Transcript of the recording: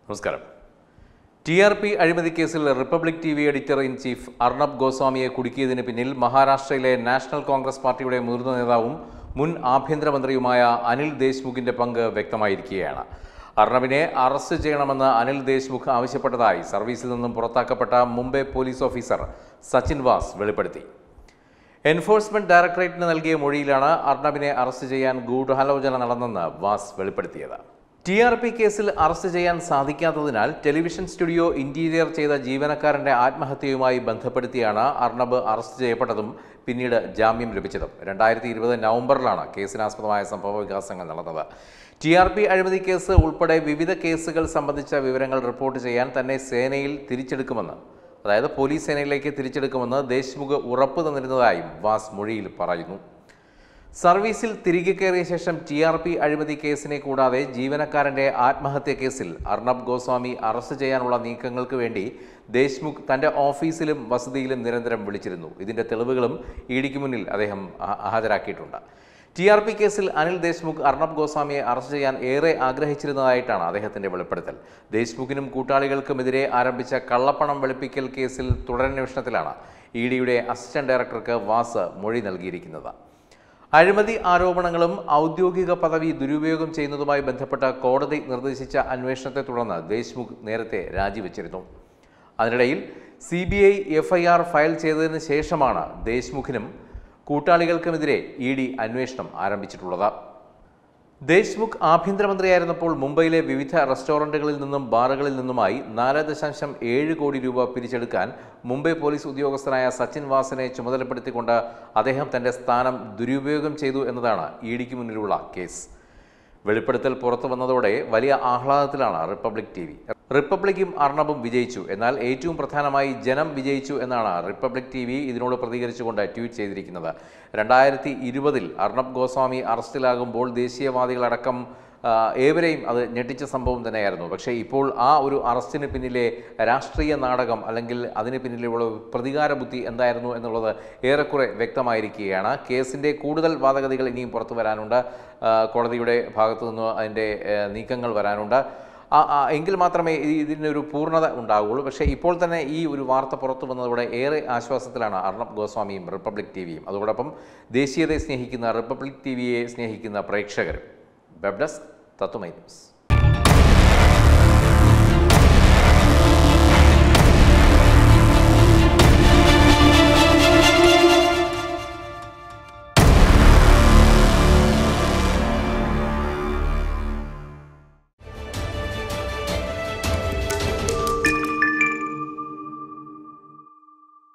നമസ്കാരം T R P അഴിമതി കേസിൽ Republic T V editor in chief Arnab ഗോസ്വാമിയെ കുടുക്കിയതിന് പിന്നിൽ മഹാരാഷ്ട്രയിലെ നാഷണൽ കോൺഗ്രസ് പാർട്ടിയുടെ മുതിർന്ന നേതാവും മുൻ ആഭ്യന്തരമന്ത്രിയുമായ അനിൽ ദേശ്മുഖിന്റെ പങ്ക് വ്യക്തമായിരിക്കുകയാണ് അർണബിനെ അറസ്റ്റ് ചെയ്യണമെന്ന് അനിൽ ദേശ്മുഖ് ആവശ്യപ്പെട്ടതായി സർവീസിൽ നിന്നും പുറത്താക്കപ്പെട്ട മുംബൈ പോലീസ് ഓഫീസർ സച്ചിൻ വാസ് വെളിപ്പെടുത്തി എൻഫോഴ്സ്മെന്റ് ഡയറക്ടറേറ്റിന് നൽകിയ മൊഴിയിലാണ് അർണബിനെ അറസ്റ്റ് ചെയ്യാൻ ഗൂഢാലോചന നടന്നെന്ന് വാസ് വെളിപ്പെടുത്തിയത് ടി ആർ പി കേസിൽ അറസ്റ്റ് ചെയ്യാൻ സാധിക്കാത്തതിനാൽ ടെലിവിഷൻ സ്റ്റുഡിയോ ഇന്റീരിയർ ചെയ്ത ജീവനക്കാരന്റെ ആത്മഹത്യയുമായി ബന്ധപ്പെടുത്തിയാണ് അർണബ് അറസ്റ്റ് ചെയ്യപ്പെട്ടതും പിന്നീട് ജാമ്യം ലഭിച്ചതും രണ്ടായിരത്തി ഇരുപത് നവംബറിലാണ് കേസിനാസ്പദമായ സംഭവ വികാസങ്ങൾ നടന്നത് ടി ആർ പി അഴിമതി കേസ് ഉൾപ്പെടെ വിവിധ കേസുകൾ സംബന്ധിച്ച വിവരങ്ങൾ റിപ്പോർട്ട് ചെയ്യാൻ തന്നെ സേനയിൽ തിരിച്ചെടുക്കുമെന്ന് അതായത് പോലീസ് സേനയിലേക്ക് തിരിച്ചെടുക്കുമെന്ന് ദേശ്മുഖ് ഉറപ്പു തന്നിരുന്നതായും വാസ് മൊഴിയിൽ പറയുന്നു സർവീസിൽ തിരികെ കയറിയ ശേഷം ടി ആർ പി അഴിമതി കേസിനെ കൂടാതെ ജീവനക്കാരന്റെ ആത്മഹത്യ കേസിൽ അർണബ് ഗോസ്വാമി അറസ്റ്റ് ചെയ്യാനുള്ള നീക്കങ്ങൾക്ക് വേണ്ടി ദേശ്മുഖ് തന്റെ ഓഫീസിലും വസതിയിലും നിരന്തരം വിളിച്ചിരുന്നു ഇതിന്റെ തെളിവുകളും ഇഡിക്ക് മുന്നിൽ അദ്ദേഹം ഹ- ഹാജരാക്കിയിട്ടുണ്ട് ടി ആർ പി കേസിൽ അനിൽ ദേശ്മുഖ് അർണബ് ഗോസ്വാമിയെ അറസ്റ്റ് ചെയ്യാൻ ഏറെ ആഗ്രഹിച്ചിരുന്നതായിട്ടാണ് അദ്ദേഹത്തിന്റെ വെളിപ്പെടുത്തൽ ദേശ്മുഖിനും കൂട്ടാളികൾക്കുമെതിരെ ആരംഭിച്ച കള്ളപ്പണം വെളുപ്പിക്കൽ കേസിൽ തുടരന്വേഷണത്തിലാണ് ഇ ഡിയുടെ അസിസ്റ്റന്റ് ഡയറക്ടർക്ക് വാസ് മൊഴി നൽകിയിരിക്കുന്നത് അഴിമതി ആരോപണങ്ങളും ഔദ്യോഗിക പദവി ദുരുപയോഗം ചെയ്യുന്നതുമായി ബന്ധപ്പെട്ട കോടതി നിർദ്ദേശിച്ച അന്വേഷണത്തെ തുടർന്ന് ദേശ്മുഖ് നേരത്തെ രാജിവെച്ചിരുന്നു അതിനിടയിൽ C B I F I R file ചെയ്തതിന് ശേഷമാണ് ദേശ്മുഖിനും കൂട്ടാളികൾക്കുമെതിരെ ഇ ഡി അന്വേഷണം ആരംഭിച്ചിട്ടുള്ളത് ദേശ്മുഖ് ആഭ്യന്തരമന്ത്രിയായിരുന്നപ്പോൾ മുംബൈയിലെ വിവിധ റെസ്റ്റോറൻറ്റുകളിൽ നിന്നും ബാറുകളിൽ നിന്നുമായി നാല് ദശാംശം ഏഴ് കോടി രൂപ പിരിച്ചെടുക്കാൻ മുംബൈ പോലീസ് ഉദ്യോഗസ്ഥനായ സച്ചിൻ വാസിനെ ചുമതലപ്പെടുത്തിക്കൊണ്ട് അദ്ദേഹം തന്റെ സ്ഥാനം ദുരുപയോഗം ചെയ്തു എന്നതാണ് ഇ ഡിക്ക് മുന്നിലുള്ള കേസ് വെളിപ്പെടുത്തൽ പുറത്തു വന്നതോടെ വലിയ ആഹ്ലാദത്തിലാണ് റിപ്പബ്ലിക് ടി വി റിപ്പബ്ലിക്കും അർണബും വിജയിച്ചു എന്നാൽ ഏറ്റവും പ്രധാനമായി ജനം വിജയിച്ചു എന്നാണ് റിപ്പബ്ലിക് ടി വി ഇതിനോട് പ്രതികരിച്ചുകൊണ്ട് ട്വീറ്റ് ചെയ്തിരിക്കുന്നത് രണ്ടായിരത്തി ഇരുപതിൽ അർണബ് ഗോസ്വാമി അറസ്റ്റിലാകുമ്പോൾ ദേശീയവാദികളടക്കം ആ, ഏവരെയും അത് ഞെട്ടിച്ച സംഭവം തന്നെയായിരുന്നു പക്ഷേ ഇപ്പോൾ ആ ഒരു അറസ്റ്റിന് പിന്നിലെ രാഷ്ട്രീയ നാടകം അല്ലെങ്കിൽ അതിന് പിന്നിലുള്ള പ്രതികാര ബുദ്ധി എന്തായിരുന്നു എന്നുള്ളത് ഏറെക്കുറെ വ്യക്തമായിരിക്കുകയാണ് കേസിൻ്റെ കൂടുതൽ വാദഗതികൾ ഇനിയും പുറത്തു വരാനുണ്ട് ആ, കോടതിയുടെ ഭാഗത്തു നിന്ന് അതിൻ്റെ ഏ, നീക്കങ്ങൾ വരാനുണ്ട് ആ- ആ, എങ്കിൽ മാത്രമേ ഈ- ഇതിനൊരു പൂർണ്ണത ഉണ്ടാവുകയുള്ളൂ പക്ഷേ ഇപ്പോൾ തന്നെ ഈ ഒരു വാർത്ത പുറത്തു വന്നതോടെ ഏറെ ആശ്വാസത്തിലാണ് അർണബ് ഗോസ്വാമിയും റിപ്പബ്ലിക് ടി വിയും അതോടൊപ്പം ദേശീയതയെ സ്നേഹിക്കുന്ന റിപ്പബ്ലിക് ടി വിയെ സ്നേഹിക്കുന്ന പ്രേക്ഷകരും വെബ് ഡെസ്ക് തത്വമൈ ന്യൂസ്